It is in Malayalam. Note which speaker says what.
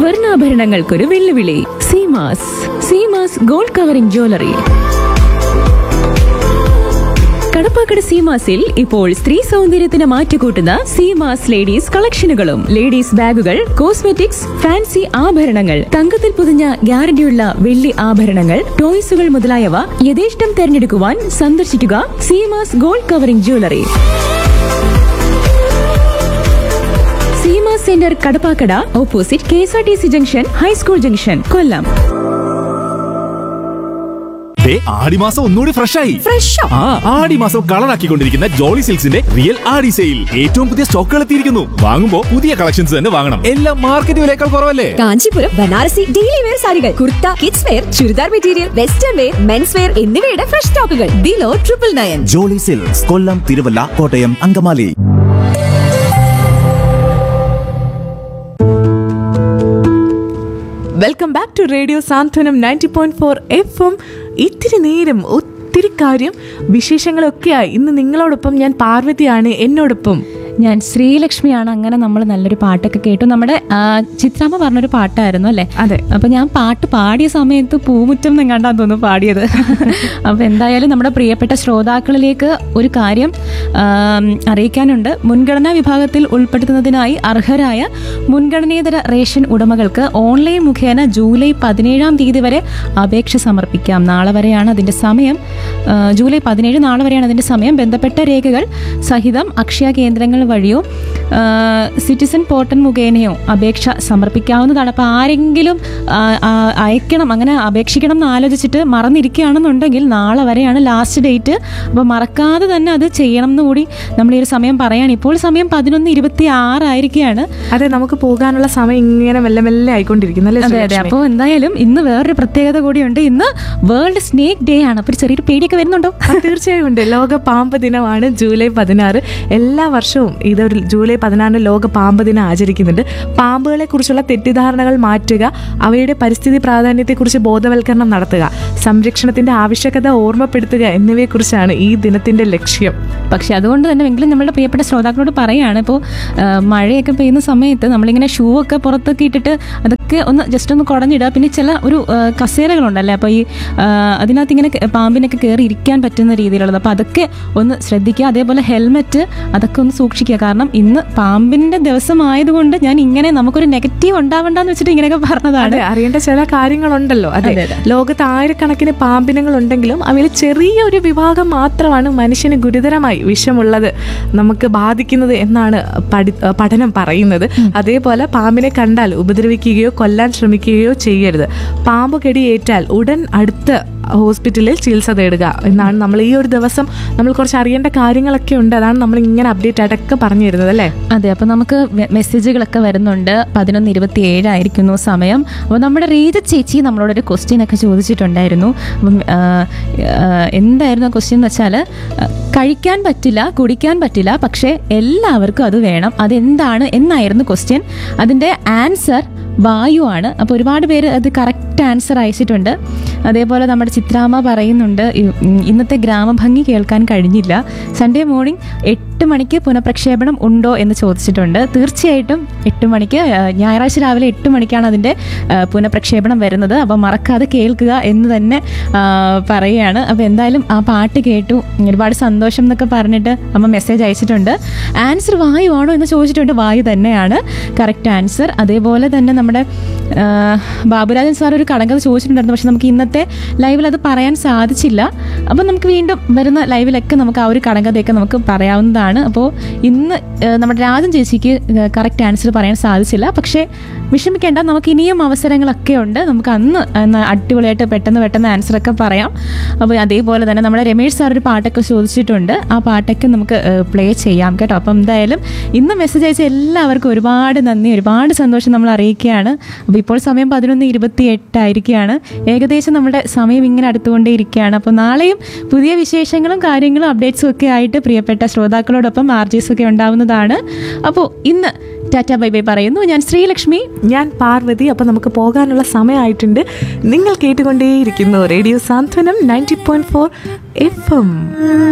Speaker 1: സ്വർണ്ണാഭരണങ്ങൾക്കൊരു വെല്ലുവിളി Seemas Seemas gold covering jewellery Kadappakada സീമാസിൽ ഇപ്പോൾ സ്ത്രീ സൗന്ദര്യത്തിന് മാറ്റുകൂട്ടുന്ന സീമാസ് ലേഡീസ് കളക്ഷനുകളും ലേഡീസ് ബാഗുകൾ കോസ്മെറ്റിക്സ് ഫാൻസി ആഭരണങ്ങൾ തങ്കത്തിൽ പൊതിഞ്ഞ ഗ്യാരണ്ടിയുള്ള വെള്ളി ആഭരണങ്ങൾ ടോയ്സുകൾ മുതലായവ യഥേഷ്ടം തെരഞ്ഞെടുക്കുവാൻ സന്ദർശിക്കുക Seemas gold covering jewellery Seema centre Kadappakada opposite K S R T C junction high school junction Kollam
Speaker 2: ദേ, ആടിമാസം ഒന്നുകൂടി ഫ്രഷ് ആയി
Speaker 1: ഫ്രഷോ
Speaker 2: ആ ആടിമാസം കളറാക്കിക്കൊണ്ടിരിക്കുന്ന ജോളി സിൽക്സിന്റെ റിയൽ ആടി സെയിൽ ഏറ്റവും പുതിയ സ്റ്റോക്കുകൾ എത്തിയിരിക്കുന്നു വാങ്ങുമ്പോ പുതിയ കളക്ഷൻസ് തന്നെ വാങ്ങണം എല്ലാം മാർക്കറ്റ് വിലയേക്കാൾ കുറവല്ലേ
Speaker 3: കാഞ്ചീപുരം ബനാറസി ഡെയിലി വെയർ സാരികൾ kurta kids wear churidar material western wear men's wear എന്നിവയുടെ ഫ്രഷ് സ്റ്റോക്കുകൾ below triple nine
Speaker 4: Jolly silks Kollam Thiruvalla Kottayam Angamaly
Speaker 5: welcome back to radio Santhwanam ninety point four F M ഇത്തിരി നേരം ഒത്തിരി കാര്യം വിശേഷങ്ങളൊക്കെയായി ഇന്ന് നിങ്ങളോടൊപ്പം ഞാൻ പാർവതിയാണ് എന്നോടൊപ്പം
Speaker 1: ഞാൻ ശ്രീലക്ഷ്മിയാണ് അങ്ങനെ നമ്മൾ നല്ലൊരു പാട്ടൊക്കെ കേട്ടു നമ്മുടെ ആ, ചിത്രാമ്മ പറഞ്ഞൊരു പാട്ടായിരുന്നു അല്ലേ
Speaker 5: അതെ.
Speaker 1: അപ്പൊ ഞാൻ പാട്ട് പാടിയ സമയത്ത് പൂമുറ്റം എങ്ങാണ്ടാന്ന് തോന്നുന്നു പാടിയത് അപ്പൊ എന്തായാലും നമ്മുടെ പ്രിയപ്പെട്ട ശ്രോതാക്കളിലേക്ക് ഒരു കാര്യം ആം, അറിയിക്കാനുണ്ട് മുൻഗണനാ വിഭാഗത്തിൽ ഉൾപ്പെടുത്തുന്നതിനായി അർഹരായ മുൻഗണനേതര റേഷൻ ഉടമകൾക്ക് ഓൺലൈൻ മുഖേന ജൂലൈ പതിനേഴാം തീയതി വരെ അപേക്ഷ സമർപ്പിക്കാം നാളെ വരെയാണ് അതിന്റെ സമയം ആ, ജൂലൈ പതിനേഴ് നാളെ വരെയാണ് അതിന്റെ സമയം ബന്ധപ്പെട്ട രേഖകൾ സഹിതം അക്ഷയ കേന്ദ്രങ്ങൾ വഴിയോ ആ, സിറ്റിസൺ പോർട്ടൽ മുഖേനയോ അപേക്ഷ സമർപ്പിക്കാവുന്നതാണ് അപ്പോൾ ആരെങ്കിലും ആ, ആ, അയക്കണം അങ്ങനെ അപേക്ഷിക്കണം എന്ന് ആലോചിച്ചിട്ട് മറന്നിരിക്കുകയാണെന്നുണ്ടെങ്കിൽ നാളെ വരെയാണ് ലാസ്റ്റ് ഡേറ്റ് അപ്പോൾ മറക്കാതെ തന്നെ അത് ചെയ്യണം എന്ന് കൂടി നമ്മൾ ഈ ഒരു സമയം പറയാണ് ഇപ്പോൾ സമയം പതിനൊന്ന് ഇരുപത്തി ആറായിരിക്കുകയാണ്
Speaker 5: അതെ നമുക്ക് പോകാനുള്ള സമയം ഇങ്ങനെ മെല്ലെ മെല്ലെ ആയിക്കൊണ്ടിരിക്കുന്നു അല്ലേ
Speaker 1: അതെ അതെ
Speaker 5: ശ്രീലക്ഷ്മി?
Speaker 1: അപ്പോൾ എന്തായാലും ഇന്ന് വേറൊരു പ്രത്യേകത കൂടിയുണ്ട് ഇന്ന് വേൾഡ് സ്നേക്ക് ഡേ ആണ് അപ്പോൾ ഒരു ചെറിയൊരു പേടിയൊക്കെ വരുന്നുണ്ടോ
Speaker 5: ആ, തീർച്ചയായും ഉണ്ട് ലോക പാമ്പ് ദിനമാണ് ജൂലൈ പതിനാറ് എല്ലാ വർഷവും ഇതൊരു ജൂലൈ പതിനാറിന് ലോക പാമ്പ് ദിനം ആചരിക്കുന്നുണ്ട് പാമ്പുകളെ കുറിച്ചുള്ള തെറ്റിദ്ധാരണകൾ മാറ്റുക അവയുടെ പരിസ്ഥിതി പ്രാധാന്യത്തെക്കുറിച്ച് ബോധവൽക്കരണം നടത്തുക സംരക്ഷണത്തിന്റെ ആവശ്യകത ഓർമ്മപ്പെടുത്തുക എന്നിവയെക്കുറിച്ചാണ് ഈ ദിനത്തിന്റെ ലക്ഷ്യം
Speaker 1: പക്ഷെ അതുകൊണ്ട് തന്നെ എങ്കിലും നമ്മളുടെ പ്രിയപ്പെട്ട ശ്രോതാക്കളോട് പറയാണ് ഇപ്പോൾ മഴയൊക്കെ പെയ്യുന്ന സമയത്ത് നമ്മളിങ്ങനെ ഷൂ ഒക്കെ പുറത്തൊക്കെ ഇട്ടിട്ട് അതൊക്കെ ഒന്ന് ജസ്റ്റ് ഒന്ന് കുടഞ്ഞിടുക പിന്നെ ചില ഒരു ആ, കസേരകളുണ്ടല്ലേ അപ്പോൾ ഈ ആ, അതിനകത്ത് ഇങ്ങനെ ക- പാമ്പിനൊക്കെ കയറി ഇരിക്കാൻ പറ്റുന്ന രീതിയിലുള്ളത് അപ്പോൾ അതൊക്കെ ഒന്ന് ശ്രദ്ധിക്കുക അതേപോലെ ഹെൽമെറ്റ് അതൊക്കെ ഒന്ന് സൂക്ഷിക്കുക കാരണം ഇന്ന് പാമ്പിന്റെ ദിവസമായതുകൊണ്ട് ഞാൻ ഇങ്ങനെ നമുക്കൊരു നെഗറ്റീവ് ഉണ്ടാവണ്ടെന്ന് വെച്ചിട്ട് ഇങ്ങനെയൊക്കെ പറഞ്ഞതാണ്
Speaker 5: അതെ അറിയേണ്ട ചില കാര്യങ്ങളുണ്ടല്ലോ അതെ
Speaker 1: അതെ, അതെ.
Speaker 5: ലോകത്ത് ആയിരക്കണക്കിന് പാമ്പിനങ്ങൾ ഉണ്ടെങ്കിലും അവയിൽ ചെറിയ ഒരു വിഭാഗം മാത്രമാണ് മനുഷ്യന് ഗുരുതരമായി വിഷമുള്ളത് നമുക്ക് ബാധിക്കുന്നത് എന്നാണ് പഠി പഠനം പറയുന്നത് അതേപോലെ പാമ്പിനെ കണ്ടാൽ ഉപദ്രവിക്കുകയോ കൊല്ലാൻ ശ്രമിക്കുകയോ ചെയ്യരുത് പാമ്പ് കടിയേറ്റാൽ ഉടൻ അടുത്ത ഹോസ്പിറ്റലിൽ ചികിത്സ തേടുക എന്നാണ് നമ്മൾ ഈ ഒരു ദിവസം നമ്മൾ കുറച്ച് അറിയേണ്ട കാര്യങ്ങളൊക്കെ ഉണ്ട് അതാണ് നമ്മൾ ഇങ്ങനെ അപ്ഡേറ്റ് ആയിട്ടൊക്കെ പറഞ്ഞു തരുന്നത് അല്ലേ
Speaker 1: അതെ അപ്പോൾ നമുക്ക് വെ- മെസ്സേജുകളൊക്കെ വരുന്നുണ്ട് പതിനൊന്ന് ഇരുപത്തി ഏഴായിരിക്കുന്നു സമയം അപ്പോൾ നമ്മുടെ റീജ ചേച്ചി നമ്മളോടൊരു ക്വസ്റ്റ്യൻ ഒക്കെ ചോദിച്ചിട്ടുണ്ടായിരുന്നു അപ്പം ആ, ആ, എന്തായിരുന്നു ക്വസ്റ്റ്യൻ എന്ന് വെച്ചാൽ ആ, കഴിക്കാൻ പറ്റില്ല കുടിക്കാൻ പറ്റില്ല പക്ഷേ എല്ലാവർക്കും അത് വേണം അതെന്താണ് എന്നായിരുന്നു ക്വസ്റ്റ്യൻ അതിൻ്റെ ആൻസർ വായു ആണ് അപ്പോൾ ഒരുപാട് പേര് അത് കറക്റ്റ് ആൻസർ അയച്ചിട്ടുണ്ട് അതേപോലെ നമ്മുടെ ചിത്രാമ്മ പറയുന്നുണ്ട് ഇ- ഉം, ഇന്നത്തെ ഗ്രാമഭംഗി കേൾക്കാൻ കഴിഞ്ഞില്ല സൺഡേ മോർണിംഗ് എട്ട് മണിക്ക് പുനഃപ്രക്ഷേപണം ഉണ്ടോ എന്ന് ചോദിച്ചിട്ടുണ്ട് തീർച്ചയായിട്ടും എട്ട് മണിക്ക് ആ, ഞായറാഴ്ച രാവിലെ എട്ട് മണിക്കാണ് അതിൻ്റെ ആ, പുനഃപ്രക്ഷേപണം വരുന്നത് അപ്പോൾ മറക്കാതെ കേൾക്കുക എന്ന് തന്നെ ആ, പറയുകയാണ് അപ്പോൾ എന്തായാലും ആ പാട്ട് കേട്ടു ഒരുപാട് സന്തോഷം എന്നൊക്കെ പറഞ്ഞിട്ട് അമ്മ മെസ്സേജ് അയച്ചിട്ടുണ്ട് ആൻസർ വായു ആണോ എന്ന് ചോദിച്ചിട്ടുണ്ട് വായു തന്നെയാണ് കറക്റ്റ് ആൻസർ അതേപോലെ തന്നെ നമ്മുടെ ആ, ബാബുരാജൻ സാർ ഒരു കടങ്കഥ ചോദിച്ചിട്ടുണ്ടായിരുന്നു പക്ഷെ നമുക്ക് ഇന്നത്തെ ലൈവിൽ അത് പറയാൻ സാധിച്ചില്ല അപ്പം നമുക്ക് വീണ്ടും വരുന്ന ലൈവിലൊക്കെ നമുക്ക് ആ ഒരു കടങ്കഥയൊക്കെ നമുക്ക് പറയാവുന്നതാണ് അപ്പോൾ ഇന്ന് ആ, നമ്മുടെ രാജൻ ചേച്ചിക്ക് കറക്റ്റ് ആൻസർ പറയാൻ സാധിച്ചില്ല പക്ഷേ വിഷമിക്കേണ്ട നമുക്ക് ഇനിയും അവസരങ്ങളൊക്കെ ഉണ്ട് നമുക്ക് അന്ന് അന്ന് അടിപൊളിയായിട്ട് പെട്ടെന്ന് പെട്ടെന്ന് ആൻസർ ഒക്കെ പറയാം അപ്പോൾ അതേപോലെ തന്നെ നമ്മുടെ രമേഷ് സാർ ഒരു പാട്ടൊക്കെ ചോദിച്ചിട്ടുണ്ട് ആ പാട്ടൊക്കെ നമുക്ക് പ്ലേ ചെയ്യാം കേട്ടോ അപ്പം എന്തായാലും ഇന്ന് മെസ്സേജ് അയച്ച എല്ലാവർക്കും ഒരുപാട് നന്ദി ഒരുപാട് സന്തോഷം നമ്മൾ അറിയിക്കുകയാണ് അപ്പോൾ ഇപ്പോൾ സമയം പതിനൊന്ന് ഇരുപത്തി എട്ടായിരിക്കുകയാണ് ഏകദേശം നമ്മുടെ സമയം ഇങ്ങനെ അടുത്തുകൊണ്ടേ ഇരിക്കുകയാണ് അപ്പോൾ നാളെയും പുതിയ വിശേഷങ്ങളും കാര്യങ്ങളും അപ്ഡേറ്റ്സും ഒക്കെ ആയിട്ട് പ്രിയപ്പെട്ട ശ്രോതാക്കളോടൊപ്പം ആർജീസ് ഒക്കെ ഉണ്ടാവുന്നതാണ് അപ്പോൾ ഇന്ന് ടാറ്റ ബൈ ബൈ പറയുന്നു ഞാൻ ശ്രീലക്ഷ്മി
Speaker 5: ഞാൻ പാർവതി അപ്പം നമുക്ക് പോകാനുള്ള സമയമായിട്ടുണ്ട് നിങ്ങൾ കേട്ടുകൊണ്ടേയിരിക്കുന്നു radio Santhwanam ninety point four F M